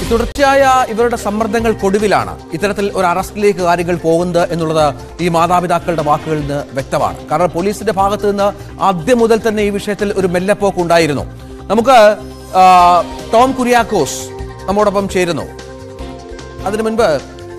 തുടർച്ചയായ ഇവരുടെ സമ്മർദ്ദങ്ങൾക്കൊടുവിലാണ് ഇത്തരത്തിൽ ഒരു അറസ്റ്റിലേക്ക് കാര്യങ്ങൾ പോകുന്നത് എന്നുള്ളത് ഈ മാതാപിതാക്കളുടെ വാക്കുകളിൽ നിന്ന് വ്യക്തമാണ് കാരണം പോലീസിന്റെ ഭാഗത്ത് നിന്ന് ആദ്യം മുതൽ തന്നെ ഈ വിഷയത്തിൽ ഒരു മെല്ലപ്പോക്ക് ഉണ്ടായിരുന്നു നമുക്ക് ആ, ടോം കുര്യാക്കോസ് നമ്മോടൊപ്പം ചേരുന്നു അതിനു മുൻപ്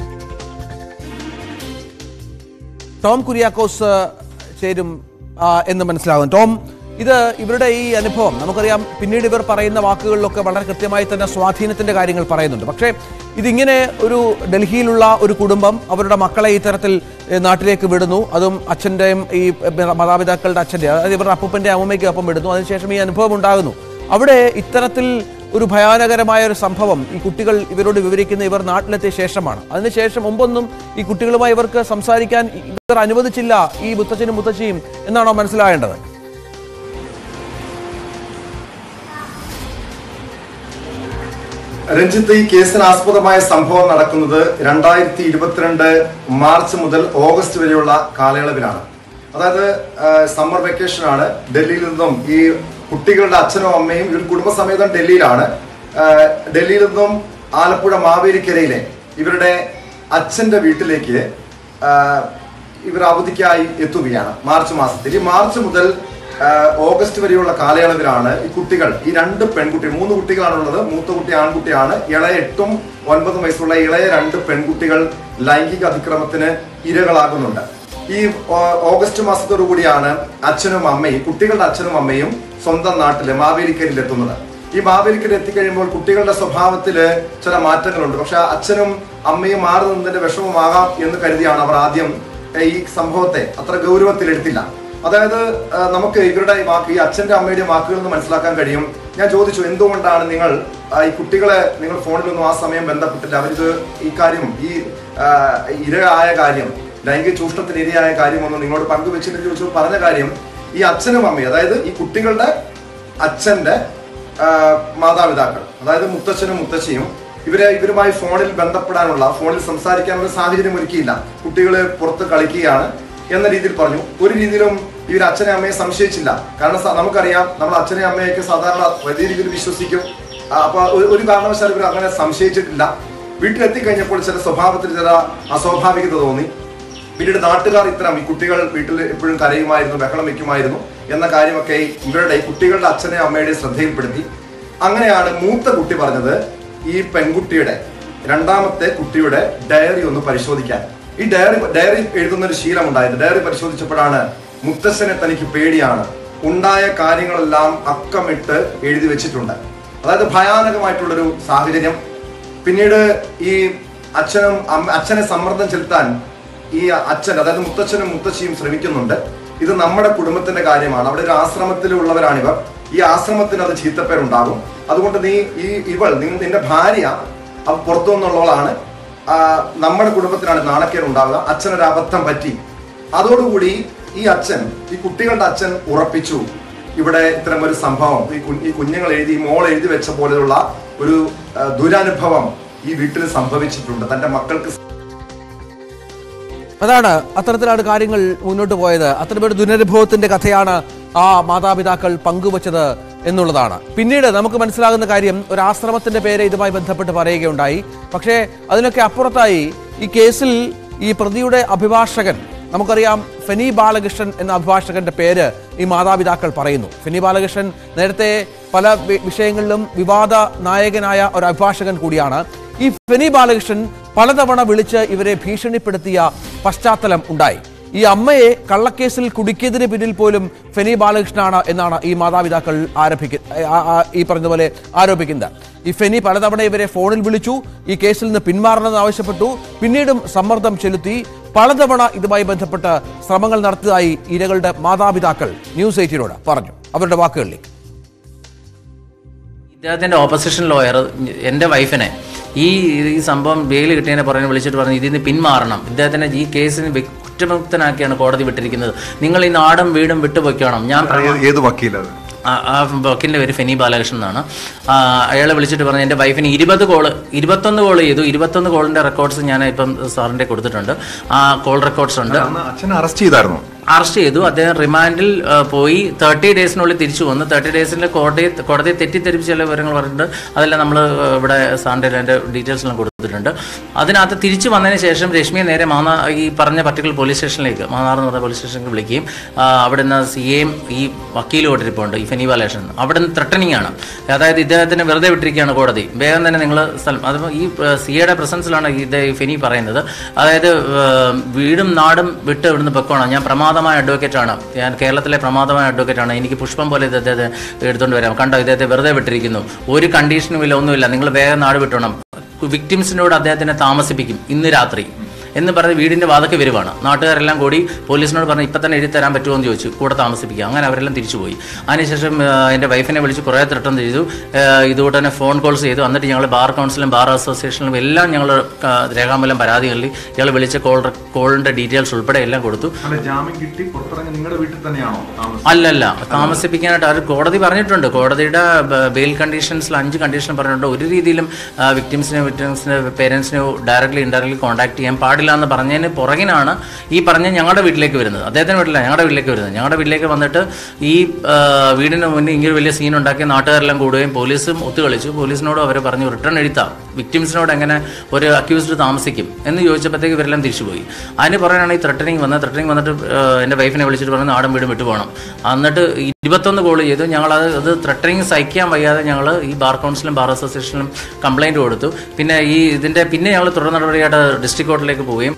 ടോം കുര്യാക്കോസ് ചേരും ആ, എന്ന് മനസ്സിലാകും ടോം ഇത് ഇവരുടെ ഈ അനുഭവം നമുക്കറിയാം പിന്നീട് ഇവർ പറയുന്ന വാക്കുകളിലൊക്കെ വളരെ കൃത്യമായി തന്നെ സ്വാധീനത്തിന്റെ കാര്യങ്ങൾ പറയുന്നുണ്ട് പക്ഷേ ഇതിങ്ങനെ ഒരു ഡൽഹിയിലുള്ള ഒരു കുടുംബം അവരുടെ മക്കളെ ഇത്തരത്തിൽ ഏ, നാട്ടിലേക്ക് വിടുന്നു അതും അച്ഛൻ്റെയും ഈ ഏ, മാതാപിതാക്കളുടെ അച്ഛൻ്റെ അതായത് ഇവരുടെ അപ്പൂപ്പൻ്റെ അമ്മയ്ക്കും ഒപ്പം വിടുന്നു അതിനുശേഷം ഈ അനുഭവം ഉണ്ടാകുന്നു അവിടെ ഇത്തരത്തിൽ ഒരു ഭയാനകരമായ ഒരു സംഭവം ഈ കുട്ടികൾ ഇവരോട് വിവരിക്കുന്ന ഇവർ നാട്ടിലെത്തിയ ശേഷമാണ് അതിനുശേഷം മുമ്പൊന്നും ഈ കുട്ടികളുമായി ഇവർക്ക് സംസാരിക്കാൻ ഇവർ അനുവദിച്ചില്ല ഈ മുത്തച്ഛനും മുത്തച്ഛിയും എന്നാണോ മനസ്സിലാകേണ്ടത് രഞ്ജിത്ത് ഈ കേസിന് ആസ്പദമായ സംഭവം നടക്കുന്നത് രണ്ടായിരത്തി ഇരുപത്തിരണ്ട് മാർച്ച് മുതൽ ഓഗസ്റ്റ് വരെയുള്ള കാലയളവിലാണ് അതായത് സമ്മർ വെക്കേഷൻ ആണ് ഡൽഹിയിൽ നിന്നും ഈ കുട്ടികളുടെ അച്ഛനും അമ്മയും ഇവർ കുടുംബസമേതം ഡൽഹിയിലാണ് ആ, ഡൽഹിയിൽ നിന്നും ആലപ്പുഴ മാവേലിക്കരയിലെ ഇവരുടെ അച്ഛന്റെ വീട്ടിലേക്ക് ആ, ഇവർ അവധിക്കായി എത്തുകയാണ് മാർച്ച് മാസത്തിൽ ഈ മാർച്ച് മുതൽ ആ, ഓഗസ്റ്റ് വരെയുള്ള കാലയളവിലാണ് ഈ കുട്ടികൾ ഈ രണ്ട് പെൺകുട്ടി മൂന്ന് കുട്ടികളാണുള്ളത് മൂത്ത കുട്ടി ആൺകുട്ടിയാണ് ഇളയ എട്ടും ഒൻപതും വയസ്സുള്ള ഇളയ രണ്ട് പെൺകുട്ടികൾ ലൈംഗിക അതിക്രമത്തിന് ഇരകളാകുന്നുണ്ട് ഈ ഓ- ഓഗസ്റ്റ് മാസത്തോടു കൂടിയാണ് അച്ഛനും അമ്മയും കുട്ടികളുടെ അച്ഛനും അമ്മയും സ്വന്തം നാട്ടില് മാവേലിക്കരിൽ എത്തുന്നത് ഈ മാവേലിക്കൽ എത്തിക്കഴിയുമ്പോൾ കുട്ടികളുടെ സ്വഭാവത്തില് ചില മാറ്റങ്ങളുണ്ട് പക്ഷെ അച്ഛനും അമ്മയും മാറി നിന്നതിന്റെ വിഷമമാകാം എന്ന് കരുതിയാണ് അവർ ആദ്യം ഏ, ഈ സംഭവത്തെ അത്ര ഗൗരവത്തിൽ എടുത്തില്ല അതായത് ആ, നമുക്ക് ഇവരുടെ ഈ വാക്ക് ഈ അച്ഛന്റെ അമ്മയുടെ വാക്കുകളിൽ നിന്ന് മനസ്സിലാക്കാൻ കഴിയും ഞാൻ ചോദിച്ചു എന്തുകൊണ്ടാണ് നിങ്ങൾ ആ, ഈ കുട്ടികളെ നിങ്ങൾ ഫോണിലൊന്നും ആ സമയം ബന്ധപ്പെട്ടില്ല അവരിത് ഈ കാര്യം ഈ ആ, ഇരയായ കാര്യം ലൈംഗിക ചൂഷണത്തിന് ഇരയായ കാര്യമൊന്നും നിങ്ങളോട് പങ്കുവെച്ചിട്ട് ചോദിച്ചു പറഞ്ഞ കാര്യം ഈ അച്ഛനും അമ്മയും അതായത് ഈ കുട്ടികളുടെ അച്ഛന്റെ ആ, മാതാപിതാക്കൾ അതായത് മുത്തച്ഛനും മുത്തശ്ശിയും ഇവരെ ഇവരുമായി ഫോണിൽ ബന്ധപ്പെടാനുള്ള ഫോണിൽ സംസാരിക്കാനുള്ള സാഹചര്യം ഒരുക്കിയില്ല കുട്ടികൾ പുറത്ത് കളിക്കുകയാണ് എന്ന രീതിയിൽ പറഞ്ഞു ഒരു രീതിയിലും ഇവർ അച്ഛനെ അമ്മയെ സംശയിച്ചില്ല കാരണം സ- നമുക്കറിയാം നമ്മൾ അച്ഛനെ അമ്മയൊക്കെ സാധാരണ വലിയ രീതിയിൽ വിശ്വസിക്കും ആ, അപ്പൊ ഒരു- ഒരു കാരണവശാലും ഇവർ അങ്ങനെ സംശയിച്ചിട്ടില്ല വീട്ടിലെത്തി കഴിഞ്ഞപ്പോൾ ചില സ്വഭാവത്തിൽ ചില അസ്വാഭാവികത തോന്നി പിന്നീട് നാട്ടുകാർ ഇത്തരം ഈ കുട്ടികൾ വീട്ടിൽ എപ്പോഴും കരയുമായിരുന്നു ബഹളം വെക്കുമായിരുന്നു എന്ന കാര്യമൊക്കെ ഇവരുടെ ഈ കുട്ടികളുടെ അച്ഛനെ അമ്മയുടെ ശ്രദ്ധയിൽപ്പെടുത്തി അങ്ങനെയാണ് മൂത്ത കുട്ടി പറഞ്ഞത് ഈ പെൺകുട്ടിയുടെ രണ്ടാമത്തെ കുട്ടിയുടെ ഡയറി ഒന്ന് പരിശോധിക്കാൻ ഈ ഡയറി ഡയറി എഴുതുന്ന ഒരു ശീലമുണ്ടായത് ഡയറി പരിശോധിച്ചപ്പോഴാണ് മുത്തശ്ശനെ തനിക്ക് പേടിയാണ് ഉണ്ടായ കാര്യങ്ങളെല്ലാം അക്കമിട്ട് എഴുതി വെച്ചിട്ടുണ്ട് അതായത് ഭയാനകമായിട്ടുള്ളൊരു സാഹചര്യം പിന്നീട് ഈ അച്ഛനും അമ്മ- അച്ഛനെ സമ്മർദ്ദം ചെലുത്താൻ ഈ അച്ഛൻ അതായത് മുത്തച്ഛനും മുത്തശ്ശിയും ശ്രമിക്കുന്നുണ്ട് ഇത് നമ്മുടെ കുടുംബത്തിന്റെ കാര്യമാണ് അവിടെ ഒരു ആശ്രമത്തിലുള്ളവരാണിവർ ഈ ആശ്രമത്തിന് അത് ചീത്തപ്പേരുണ്ടാകും അതുകൊണ്ട് നീ ഈ ഇവൾ നി- നിന്റെ ഭാര്യ അവ പുറത്തു നിന്നുള്ളവളാണ് ആ, നമ്മുടെ കുടുംബത്തിനാണ് നാണക്കേട് ഉണ്ടാവുക അച്ഛനൊരു അബദ്ധം പറ്റി അതോടുകൂടി ഈ അച്ഛൻ ഈ കുട്ടികളുടെ അച്ഛൻ ഉറപ്പിച്ചു ഇവിടെ ഇത്തരം ഒരു സംഭവം ഈ കു- ഈ കുഞ്ഞുങ്ങൾ എഴുതി ഈ മോൾ എഴുതി വെച്ച പോലെയുള്ള ഒരു ആ, ദുരനുഭവം ഈ വീട്ടിൽ സംഭവിച്ചിട്ടുണ്ട് തന്റെ മക്കൾക്ക് അതാണ് അത്തരത്തിലാണ് കാര്യങ്ങൾ മുന്നോട്ട് പോയത് അത്തരമൊരു ദുരനുഭവത്തിന്റെ കഥയാണ് ആ മാതാപിതാക്കൾ പങ്കുവച്ചത് എന്നുള്ളതാണ് പിന്നീട് നമുക്ക് മനസ്സിലാകുന്ന കാര്യം ഒരു ആശ്രമത്തിന്റെ പേര് ഇതുമായി ബന്ധപ്പെട്ട് പറയുകയുണ്ടായി പക്ഷേ അതിനൊക്കെ അപ്പുറത്തായി ഈ കേസിൽ ഈ പ്രതിയുടെ അഭിഭാഷകൻ നമുക്കറിയാം ഫെനി ബാലകൃഷ്ണൻ എന്ന അഭിഭാഷകന്റെ പേര് ഈ മാതാപിതാക്കൾ പറയുന്നു ഫെനി ബാലകൃഷ്ണൻ നേരത്തെ പല വി- വിഷയങ്ങളിലും വിവാദ നായകനായ ഒരു അഭിഭാഷകൻ കൂടിയാണ് ഈ ഫെനി ബാലകൃഷ്ണൻ പലതവണ വിളിച്ച് ഇവരെ ഭീഷണിപ്പെടുത്തിയ പശ്ചാത്തലം ഉണ്ടായി ഈ അമ്മയെ കള്ളക്കേസിൽ കുടുക്കിയതിന് പിന്നിൽ പോലും ഫെനി ബാലകൃഷ്ണനാണ് എന്നാണ് ഈ മാതാപിതാക്കൾ ആരോപിക്ക ആ- ആ- ഈ പറഞ്ഞതുപോലെ ആരോപിക്കുന്നത് ഈ ഫെനി പലതവണ ഇവരെ ഫോണിൽ വിളിച്ചു ഈ കേസിൽ നിന്ന് പിന്മാറണമെന്ന് ആവശ്യപ്പെട്ടു പിന്നീടും സമ്മർദ്ദം ചെലുത്തി പലതവണ ഇതുമായി ബന്ധപ്പെട്ട് ശ്രമങ്ങൾ നടത്തിയതായി ഇരകളുടെ മാതാപിതാക്കൾ ന്യൂസ് എയ്റ്റീനോട് പറഞ്ഞു അവരുടെ വാക്കുകളിലേക്ക് ഇദ്ദേഹത്തിന്റെ ഓപ്പോസിഷൻ ലോയർ എൻ്റെ വൈഫിനെ ഈ ഈ സംഭവം ബെയിൽ കിട്ടിയതിനെ പറഞ്ഞു വിളിച്ചിട്ട് പറഞ്ഞു ഇതിൽ നിന്ന് പിന്മാറണം ഇദ്ദേഹത്തിനെ ഈ കേസിന് വ്യ- കുറ്റമുക്തനാക്കിയാണ് കോടതി വിട്ടിരിക്കുന്നത് നിങ്ങൾ ഈ നാടും വീടും വിട്ടുപൊയ്ക്കണം ഞാൻ ഏത് ഏത് വക്കീലത് ആ- ആ വക്കീലിൻ്റെ പേര് ഫെനി ബാലകൃഷ്ണൻ എന്നാണ് അയാളെ വിളിച്ചിട്ട് പറഞ്ഞു എൻ്റെ വൈഫിന് ഇരുപത് കോള് ഇരുപത്തൊന്ന് കോൾ ചെയ്തു ഇരുപത്തൊന്ന് കോളിൻ്റെ റെക്കോർഡ്സ് ഞാൻ ഇപ്പം സാറിൻ്റെ കൊടുത്തിട്ടുണ്ട് ആ കോൾ റെക്കോർഡ്സ് ഉണ്ട് അന്ന് അച്ഛനെ അറസ്റ്റ് ചെയ്തായിരുന്നു അറസ്റ്റ് ചെയ്തു അദ്ദേഹം റിമാൻഡിൽ ആ, പോയി തേർട്ടി ഡേയ്സിനുള്ളിൽ തിരിച്ചു വന്നു തേർട്ടി ഡേയ്സിൽ കോടതി കോടതിയെ തെറ്റിദ്ധരിപ്പിച്ച ചില വിവരങ്ങൾ പറഞ്ഞിട്ടുണ്ട് അതെല്ലാം നമ്മൾ ഇവിടെ സാറിൻ്റെ അതിൻ്റെ ഡീറ്റെയിൽസ് എല്ലാം കൊടുത്തിട്ടുണ്ട് അതിനകത്ത് തിരിച്ചു വന്നതിന് ശേഷം രശ്മിയെ നേരെ മാന്നാ ഈ പറഞ്ഞ പർട്ടിക്കുലർ പോലീസ് സ്റ്റേഷനിലേക്ക് മാന്നാർ എന്ന് പറഞ്ഞ പോലീസ് സ്റ്റേഷനിലേക്ക് വിളിക്കുകയും ആ, അവിടുന്ന് സി എയും ഈ വക്കീലും ഓട്ടിരിപ്പുണ്ട് ഈ ഫെനി ബാലകൃഷ്ണൻ അവിടെ നിന്ന് ത്രട്ടനിങ് ആണ് അതായത് ഇദ്ദേഹത്തിന് വെറുതെ വിട്ടിരിക്കുകയാണ് കോടതി വേഗം തന്നെ നിങ്ങൾ സ്ഥലം അത് ഈ സിയുടെ പ്രസൻസിലാണ് ഇത് ഈ ഫെനി പറയുന്നത് അതായത് ഏഹ്, വീടും നാടും വിട്ട് ഇവിടുന്ന് പൊക്കോണം ഞാൻ പ്രമാദമായ അഡ്വക്കേറ്റ് ആണ് ഞാൻ കേരളത്തിലെ പ്രമാദമായ അഡ്വക്കേറ്റ് ആണ് എനിക്ക് പുഷ്പം പോലെ ഇത് അദ്ദേഹത്തെ എടുത്തുകൊണ്ട് വരാം കണ്ടോ ഇദ്ദേഹത്തെ വെറുതെ വിട്ടിരിക്കുന്നു ഒരു കണ്ടീഷനും ഇല്ല ഒന്നുമില്ല നിങ്ങൾ വേഗം നാട് വിട്ടോണം വിക്ടിംസിനോട് അദ്ദേഹത്തിനെ താമസിപ്പിക്കും ഇന്ന് രാത്രി എന്ന് പറഞ്ഞ് വീടിന്റെ വാതൊക്കെ വരുവാണ് നാട്ടുകാരെല്ലാം കൂടി പോലീസിനോട് പറഞ്ഞ് ഇപ്പം തന്നെ എഴുതി തരാൻ പറ്റുമോ എന്ന് ചോദിച്ചു കൂടെ താമസിപ്പിക്കുക അങ്ങനെ അവരെല്ലാം തിരിച്ചുപോയി അതിനുശേഷം ആ, എൻ്റെ വൈഫിനെ വിളിച്ച് കുറേ ത്രട്ടം ചെയ്തു ആ, ഇതുകൊണ്ട് തന്നെ ഫോൺ കോൾസ് ചെയ്തു എന്നിട്ട് ഞങ്ങൾ ബാർ കൗൺസിലും ബാർ അസോസിയേഷനിലും എല്ലാം ഞങ്ങൾ ആ, രേഖാമൂലം പരാതി നൽകി ഇയാൾ വിളിച്ച കോൾ കോളിൻ്റെ ഡീറ്റെയിൽസ് ഉൾപ്പെടെ എല്ലാം കൊടുത്തു അല്ല ജാമ്യം കിട്ടി പുറത്തിറങ്ങി നിങ്ങളുടെ വീട്ടിൽ തന്നെയാണോ താമസം അല്ലല്ല താമസിപ്പിക്കാനായിട്ട് അവർ കോടതി പറഞ്ഞിട്ടുണ്ട് കോടതിയുടെ ബെയിൽ കണ്ടീഷൻസിൽ അഞ്ച് കണ്ടീഷൻ പറഞ്ഞിട്ടുണ്ട് ഒരു രീതിയിലും വിക്ടിംസിനെ വിക്ടിംസിനെ പേരൻസിനെ ഡയറക്റ്റ്ലി ഇൻഡയറക്ട്ലി കോൺടാക്ട് ചെയ്യാൻ പാടില്ല എന്ന് പറഞ്ഞതിന് പുറകിനാണ് ഈ പറഞ്ഞ ഞങ്ങളുടെ വീട്ടിലേക്ക് വരുന്നത് അദ്ദേഹത്തിന് വീട്ടില്ല ഞങ്ങളുടെ വീട്ടിലേക്ക് വരുന്നത് ഞങ്ങളുടെ വീട്ടിലേക്ക് വന്നിട്ട് ഈ ആ, വീടിന് മുന്നിൽ ഇങ്ങനെ വലിയ സീൻ ഉണ്ടാക്കി നാട്ടുകാരെല്ലാം കൂടുകയും പോലീസും ഒത്തുകളിച്ചു പോലീസിനോട് അവർ പറഞ്ഞു റിട്ടേൺ എഴുത്താം വിക്ടിംസിനോട് എങ്ങനെ ഒരു അക്യൂസ്ഡ് താമസിക്കും എന്ന് ചോദിച്ചപ്പോഴത്തേക്ക് ഇവരെല്ലാം തിരിച്ചുപോയി അതിന് പറയാനാണ് ഈ ത്രട്ടനിങ് വന്നത് ത്രട്ടനിങ് വന്നിട്ട് ആ, എൻ്റെ വൈഫിനെ വിളിച്ചിട്ട് പറഞ്ഞു നാടും വീടും വിട്ടു പോകണം എന്നിട്ട് ഇരുപത്തൊന്ന് കോൾ ചെയ്തു ഞങ്ങൾ അത് അത് ത്രട്ടനിങ് സഹിക്കാൻ വയ്യാതെ ഞങ്ങൾ ഈ ബാർ കൗൺസിലും ബാർ അസോസിയേഷനിലും കംപ്ലൈൻറ്റ് കൊടുത്തു പിന്നെ ഈ ഇതിൻ്റെ പിന്നെ ഞങ്ങൾ തുടർ നടപടിയായിട്ട് ഡിസ്ട്രിക്ട് കോർട്ടിലേക്ക് പോവുകയും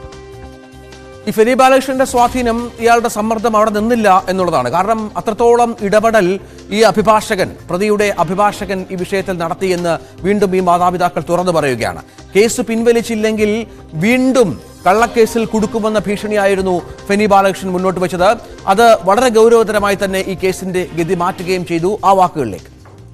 ഈ ഫെനി ബാലകൃഷ്ണന്റെ സ്വാധീനം ഇയാളുടെ സമ്മർദ്ദം അവിടെ നിന്നില്ല എന്നുള്ളതാണ് കാരണം അത്രത്തോളം ഇടപെടൽ ഈ അഭിഭാഷകൻ പ്രതിയുടെ അഭിഭാഷകൻ ഈ വിഷയത്തിൽ നടത്തിയെന്ന് വീണ്ടും ഈ മാതാപിതാക്കൾ തുറന്നു പറയുകയാണ് കേസ് പിൻവലിച്ചില്ലെങ്കിൽ വീണ്ടും കള്ളക്കേസിൽ കുടുക്കുമെന്ന ഭീഷണിയായിരുന്നു ഫെനി ബാലകൃഷ്ണൻ മുന്നോട്ട് വെച്ചത് അത് വളരെ ഗൗരവതരമായി തന്നെ ഈ കേസിന്റെ ഗതി മാറ്റുകയും ചെയ്തു ആ വാക്കുകളിലേക്ക്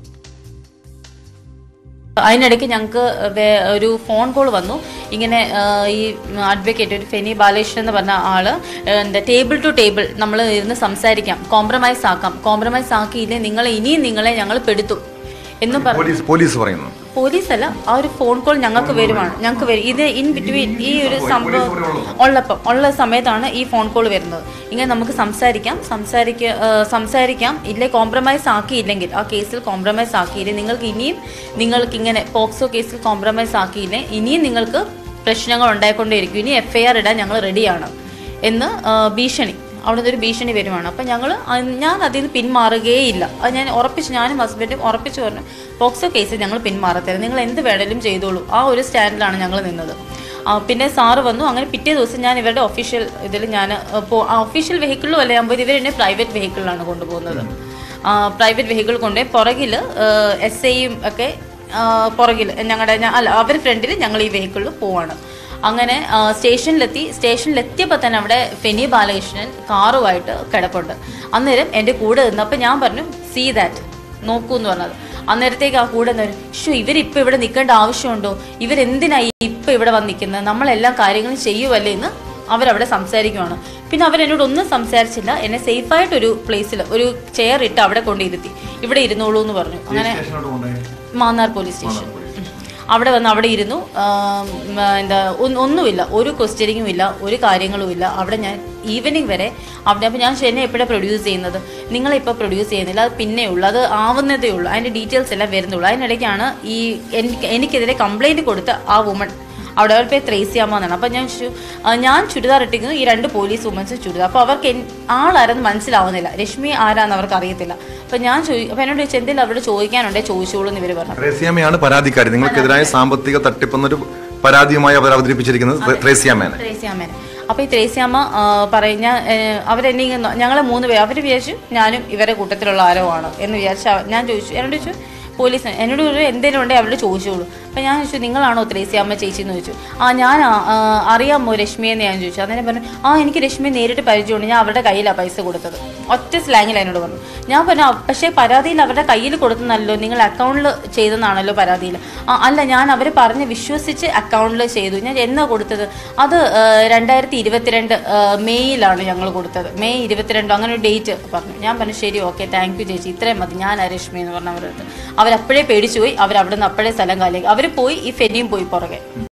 അതിനിടയ്ക്ക് ഞങ്ങൾക്ക് വേ- ഒരു ഫോൺ കോൾ വന്നു ഇങ്ങനെ ആ, ഈ അഡ്വക്കേറ്റ് ഒരു ഫെനി ബാലകൃഷ്ണൻ എന്ന് പറഞ്ഞ ആള് എന്താ ടേബിൾ ടു ടേബിൾ നമ്മൾ ഇരുന്ന് സംസാരിക്കാം കോംപ്രമൈസ് ആക്കാം കോംപ്രമൈസ് ആക്കിയില്ലേ നിങ്ങളെ ഇനിയും നിങ്ങളെ ഞങ്ങൾ പെടുത്തും എന്നും പറഞ്ഞു പോലീസ് പോലീസ് പറയുന്നു പോലീസ് അല്ല ആ ഒരു ഫോൺ കോൾ ഞങ്ങൾക്ക് വരുവാണ് ഞങ്ങൾക്ക് വരും ഇത് ഇൻ ബിറ്റ്വീൻ ഈ ഒരു സംഭവം ഉള്ളപ്പം ഉള്ള സമയത്താണ് ഈ ഫോൺ കോൾ വരുന്നത് ഇങ്ങനെ നമുക്ക് സംസാരിക്കാം സംസാരിക്ക ആ, സംസാരിക്കാം ഇല്ലേ കോംപ്രമൈസ് ആക്കിയില്ലെങ്കിൽ ആ കേസിൽ കോംപ്രമൈസ് ആക്കിയില്ലേ നിങ്ങൾക്ക് ഇനിയും നിങ്ങൾക്ക് ഇങ്ങനെ പോക്സോ കേസിൽ കോംപ്രമൈസ് ആക്കിയില്ലേ ഇനിയും നിങ്ങൾക്ക് പ്രശ്നങ്ങൾ ഉണ്ടായിക്കൊണ്ടേയിരിക്കും ഇനി എഫ് ഐ ആർ ഇടാൻ ഞങ്ങൾ റെഡിയാണ് എന്ന് ആ, ഭീഷണി അവിടെ നിന്നൊരു ഭീഷണി വരുവാണ് അപ്പം ഞങ്ങൾ ഞാൻ അതിൽ നിന്ന് പിന്മാറുകയേയില്ല അത് ഞാൻ ഉറപ്പിച്ച് ഞാനും ഹസ്ബൻഡും ഉറപ്പിച്ച് പറഞ്ഞു പോക്സോ കേസിൽ ഞങ്ങൾ പിന്മാറത്തില്ല നിങ്ങൾ എന്ത് വേണേലും ചെയ്തോളൂ ആ ഒരു സ്റ്റാൻഡിലാണ് ഞങ്ങൾ നിന്നത് ആ, പിന്നെ സാറ് വന്നു അങ്ങനെ പിറ്റേ ദിവസം ഞാൻ ഇവരുടെ ഒഫീഷ്യൽ ഇതിൽ ഞാൻ ഒഫീഷ്യൽ വെഹിക്കിളിലും അല്ല ഞാൻ പോയത് ഇവർ എന്നെ പ്രൈവറ്റ് വെഹിക്കിളിലാണ് കൊണ്ടുപോകുന്നത് പ്രൈവറ്റ് വെഹിക്കിൾ കൊണ്ടുപോയി പുറകിൽ എസ് ഐയും ഒക്കെ പുറകിൽ ഞങ്ങളുടെ ഞാൻ അല്ല അവർ ഫ്രണ്ടിൽ ഞങ്ങൾ ഈ വെഹിക്കിളിൽ പോവാണ് അങ്ങനെ ആ, സ്റ്റേഷനിലെത്തി സ്റ്റേഷനിലെത്തിയപ്പോൾ തന്നെ അവിടെ ഫെനി ബാലകൃഷ്ണൻ കാറുമായിട്ട് കിടപ്പുണ്ട് അന്നേരം എൻ്റെ കൂടെ നിന്ന് അപ്പം ഞാൻ പറഞ്ഞു സീ ദാറ്റ് നോക്കൂ എന്ന് പറഞ്ഞത് അന്നേരത്തേക്ക് ആ കൂടെ നിന്ന് ഷു ഇവരിപ്പോൾ ഇവിടെ നിൽക്കേണ്ട ആവശ്യമുണ്ടോ ഇവരെന്തിനായി ഇപ്പം ഇവിടെ വന്ന് നിൽക്കുന്നത് നമ്മളെല്ലാ കാര്യങ്ങളും ചെയ്യുമല്ലേ എന്ന് അവരവിടെ സംസാരിക്കുവാണ് പിന്നെ അവരെന്നോട് ഒന്നും സംസാരിച്ചില്ല എന്നെ സേഫായിട്ടൊരു പ്ലേസിൽ ഒരു ചെയർ ഇട്ട് അവിടെ കൊണ്ടിരുത്തി ഇവിടെ ഇരുന്നോളൂ എന്ന് പറഞ്ഞു അങ്ങനെ മാന്നാർ പോലീസ് സ്റ്റേഷൻ ഉം. അവിടെ വന്ന് അവിടെ ഇരുന്നു ആം, ആ, എന്താ ഒ- ഒന്നുമില്ല ഒരു ക്വസ്റ്റ്യനിങ്ങും ഇല്ല ഒരു കാര്യങ്ങളും ഇല്ല അവിടെ ഞാൻ ഈവനിങ് വരെ അവിടെ അപ്പോൾ ഞാൻ എന്നെ എപ്പോഴാണ് പ്രൊഡ്യൂസ് ചെയ്യുന്നത് നിങ്ങളിപ്പോൾ പ്രൊഡ്യൂസ് ചെയ്യുന്നില്ല അത് പിന്നെ ഉള്ളൂ അത് ആവുന്നതേ ഉള്ളൂ അതിൻ്റെ ഡീറ്റെയിൽസ് എല്ലാം വരുന്നുള്ളൂ അതിനിടയ്ക്കാണ് ഈ എനിക്ക് എനിക്കെതിരെ കംപ്ലൈൻറ്റ് കൊടുത്ത ആ വുമൺ അവിടെ അവരുടെ പേര് ത്രേസ്യാമ്മ എന്നാണ് അപ്പം ഞാൻ ചു- ആ, ഞാൻ ചുരിദാർ ഇട്ടിരിക്കുന്നു ഈ രണ്ട് പോലീസ് വുമൻസ് ചുരിദാർ അപ്പോൾ അവർക്ക് എൻ- ആളാരെന്ന് മനസ്സിലാവുന്നില്ല രശ്മി ആരാന്ന് അവർക്ക് അറിയത്തില്ല അപ്പം ഞാൻ ചോദി അപ്പം എന്നോട് ചോദിച്ചു എന്തെങ്കിലും അവരോട് ചോദിക്കാനുണ്ടേ ചോദിച്ചോളൂ എന്ന് ഇവർ പറഞ്ഞു ത്രേസ്യാമയാണ് പരാതിക്കാരി നിങ്ങൾക്കെതിരായ സാമ്പത്തിക തട്ടിപ്പെന്നൊരു പരാതിയുമായി അവർ അവതരിപ്പിച്ചിരിക്കുന്നത് ത്രേസ്യാമേനെ ത്രേസ്യാമ്മേനെ അപ്പോൾ ഈ ത്രേസ്യാമ്മ ആ, പറയും ഞാൻ അവരെന്നെ ഇങ്ങനെ ഞങ്ങളെ മൂന്ന് പേര് അവർ വിചാരിച്ചു ഞാനും ഇവരെ കൂട്ടത്തിലുള്ള ആരോ ആണ് എന്ന് വിചാരിച്ചു അവ- ഞാൻ ചോദിച്ചു എന്നോട് ചോദിച്ചു പോലീസ് എന്നോട് ഒരു എന്തെങ്കിലും ഉണ്ടെങ്കിൽ അവരോട് ചോദിച്ചോളൂ അപ്പം ഞാൻ ചോദിച്ചു നിങ്ങളാണോ ത്രേസ്യാമ്മ ചേച്ചി എന്ന് ചോദിച്ചു ആ ഞാൻ അറിയാമോ രശ്മിയെന്ന് ഞാൻ ചോദിച്ചു അന്നേരം പറഞ്ഞു ആ എനിക്ക് രശ്മിയെ നേരിട്ട് പരിചയമുണ്ട് ഞാൻ അവരുടെ കയ്യിലാണ് പൈസ കൊടുത്തത് ഒറ്റ സ്ലാങ്ങിൽ എന്നോട് പറഞ്ഞു ഞാൻ പറഞ്ഞു "ആ, പക്ഷേ പരാതിയിൽ അവരുടെ കയ്യിൽ കൊടുത്തെന്നല്ലോ നിങ്ങൾ അക്കൗണ്ടിൽ ചെയ്തെന്നാണല്ലോ പരാതിയിൽ ആ അല്ല ഞാൻ അവർ പറഞ്ഞ് വിശ്വസിച്ച് അക്കൗണ്ടിൽ ചെയ്തു ഞാൻ എന്നാ കൊടുത്തത് അത് ആ, രണ്ടായിരത്തി ഇരുപത്തിരണ്ട് ആ, മെയ്യിലാണ് ഞങ്ങൾ കൊടുത്തത് മെയ് ഇരുപത്തിരണ്ട് അങ്ങനെ ഒരു ഡേറ്റ് പറഞ്ഞു ഞാൻ പറഞ്ഞു ശരി ഓക്കെ താങ്ക് യു ചേച്ചി ഇത്രയും മതി ഞാൻ രശ്മി എന്ന് പറഞ്ഞ അവരടുത്ത് അവരപ്പോഴേ പേടിച്ചു പോയി അവർ അവിടെ നിന്ന് അപ്പോഴേ സ്ഥലം കാലിയാക്കി അവർ പോയി ഈ ഫെനിയും പോയി പുറകെ